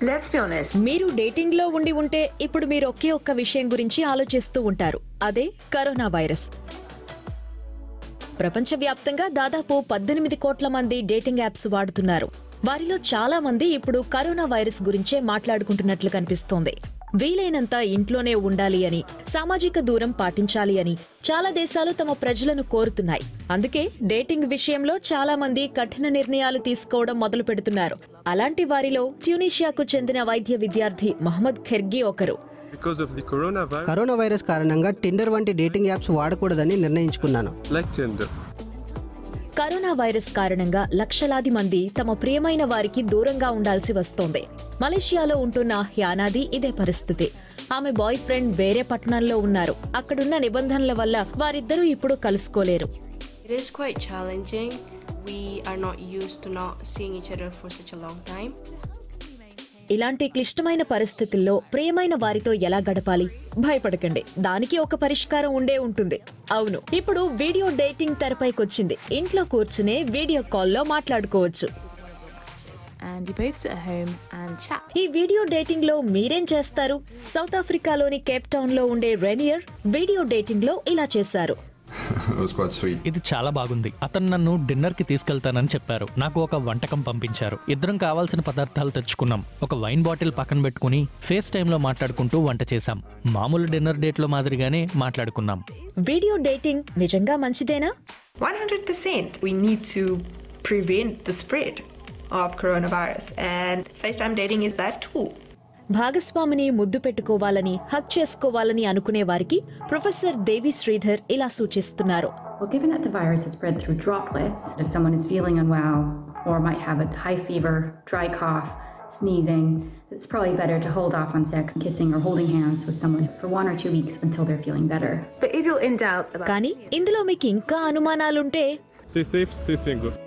Let's be honest. మీరు dating లో ఉండి ఉంటే ఇప్పుడు మీరు ఒకే ఒక్క విషయం గురించి ఆలోచిస్తూ ఉంటారు అదే కరోనా వైరస్ ప్రపంచవ్యాప్తంగా దాదాపు పద్దెనిమిది కోట్ల మంది డేటింగ్ యాప్స్ వాడుతున్నారు వారిలో చాలా మంది ఇప్పుడు కరోనా వైరస్ గురించే మాట్లాడుకుంటున్నట్లు కనిపిస్తోంది వీలైనంత ఇంట్లోనే ఉండాలి అని సామాజిక దూరం పాటించాలి అని చాలా దేశాలు తమ ప్రజలను కోరుతున్నాయి అందుకే డేటింగ్ విషయంలో చాలా మంది కఠిన నిర్ణయాలు తీసుకోవడం మొదలు పెడుతున్నారు అలాంటి వారిలో ట్యూనీషియాకు చెందిన వైద్య విద్యార్థి మహమ్మద్ ఖెర్గి ఒకరు Because of the coronavirus, corona virus కారణంగా టిండర్ వంటి డేటింగ్ యాప్స్ వాడకూడదని నిర్ణయించుకున్నాను like Tinder. కరోనా వైరస్ కారణంగా లక్షలాది మంది తమ ప్రియమైన వారికి దూరంగా ఉండాల్సి వస్తోంది మలేషియాలో ఉంటున్న హ్యానాది ఇదే పరిస్థితి ఆమె బాయ్ ఫ్రెండ్ వేరే పట్టణంలో ఉన్నారు అక్కడున్న నిబంధనల వల్ల వారిద్దరూ ఇప్పుడు కలుసుకోలేరు It is quite challenging. We are not used to not seeing each other for such a long time. ఇలాంటి క్లిష్టమైన పరిస్థితుల్లో ప్రియమైన వారితో ఎలా గడపాలి భయపడకండి దానికి ఒక పరిష్కారం ఉండే ఉంటుంది అవును ఇప్పుడు వీడియో డేటింగ్ తెరపైకొచ్చింది ఇంట్లో కూర్చునే వీడియో కాల్లో మాట్లాడుకోవచ్చు And you both sit at home and chat. ఈ వీడియో డేటింగ్ లో మీరేం చేస్తారు సౌత్ ఆఫ్రికాలోని కేప్ టౌన్ లో ఉండే రెనియర్ వీడియో డేటింగ్ లో ఇలా చేశారు it was quite sweet. ఇది చాలా బాగుంది అతను నన్ను డిన్నర్ కి తీసుకెళ్తానని చెప్పారు నాకు ఒక వంటకం పంపించారు ఇద్దరం కావాల్సిన పదార్థాలు తెచ్చుకున్నాం ఒక వైన్ బాటిల్ పక్కన పెట్టుకుని ఫేస్ టైంలో మాట్లాడుకుంటూ వంట చేశాం మామూలు డిన్నర్ డేట్ లో మాదిరిగానే మాట్లాడుకున్నాం వీడియో డేటింగ్ నిజంగా మంచిదేనా 100%. We need to prevent the spread of coronavirus, and FaceTime dating is that tool. భాగస్వామిని ముద్దు పెట్టుకోవాలని హక్ చేసుకోవాలని అనుకునే వారికి ప్రొఫెసర్ దేవి శ్రీధర్ ఇలా సూచిస్తున్నారు Well, given that the virus is spread through droplets, if someone is feeling unwell or might have a high fever, dry cough, sneezing, it's probably better to hold off on sex, kissing, or holding hands with someone for one or two weeks until they're feeling better. But if you're in doubt about కానీ ఇందులో మీకు ఇంకా అనుమానాలుంటే Stay safe, stay single.